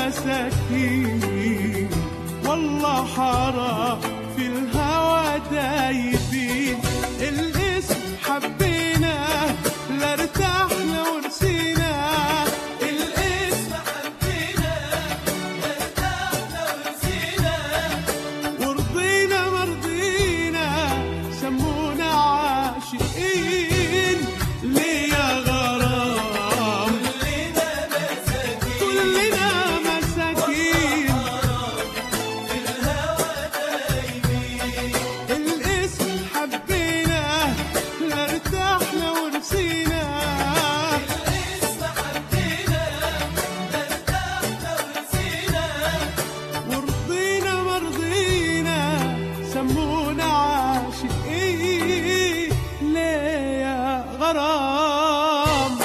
مساكين والله حرام في الهوى دايبين الاسم حبينا لا ارتحنا ورسينا الاسم حبينا لا ارتحنا ورسينا ورضينا مرضينا سمونا عاشقين ليه يا غرام كلنا مساكين الاسم حبينا لا ارتحنا ورسينا ورضينا مرضينا سمونا عاشقين ليه يا غرام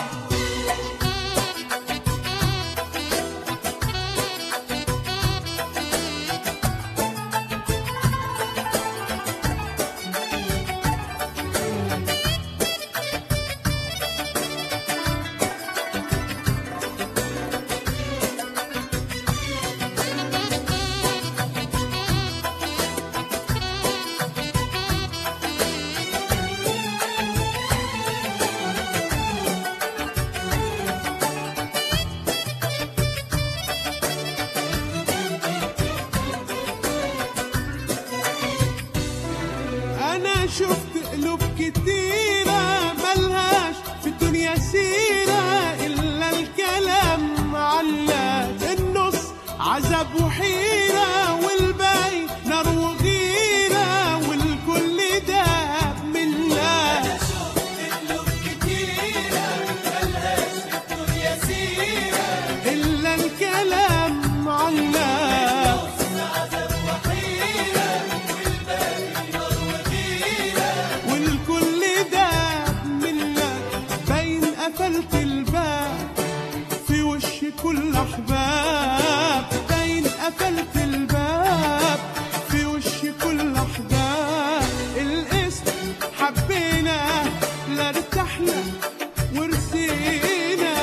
انا شفت قلوب كتيرة ملهاش في الدنيا سيرة الا الكلام معلق النص عذاب وحيرة والباقي نار وغيرة والكل ده من الله إلا الكلام معلق والكل ده منك باين قفلت الباب في وش كل احباب باين قفلت الباب في وش كل احباب الاسم حبينا لا ارتحنا ورسينا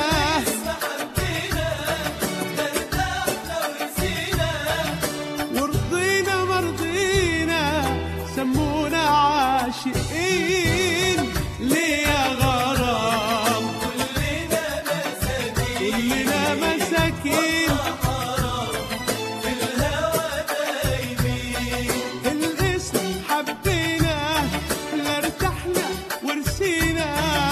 ورضينا مرضينا سمونا عاشقين ليه يا غرام كلنا مساكين الاسم حبينا لا ارتحنا ورسينا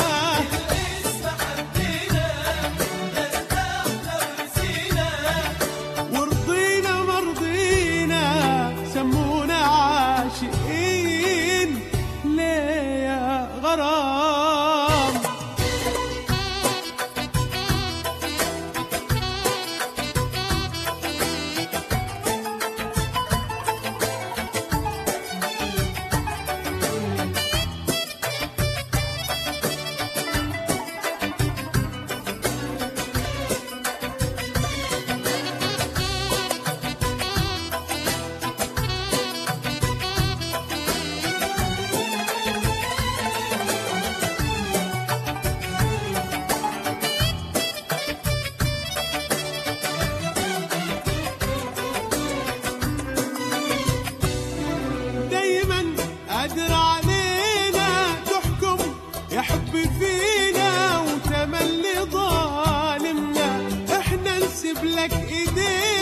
ورضينا مرضينا سمونا عاشقين ليه يا غرام دايما قادر علينا تحكم يا حب فينا وتملي ظالمنا احنا نسيب لك ايدينا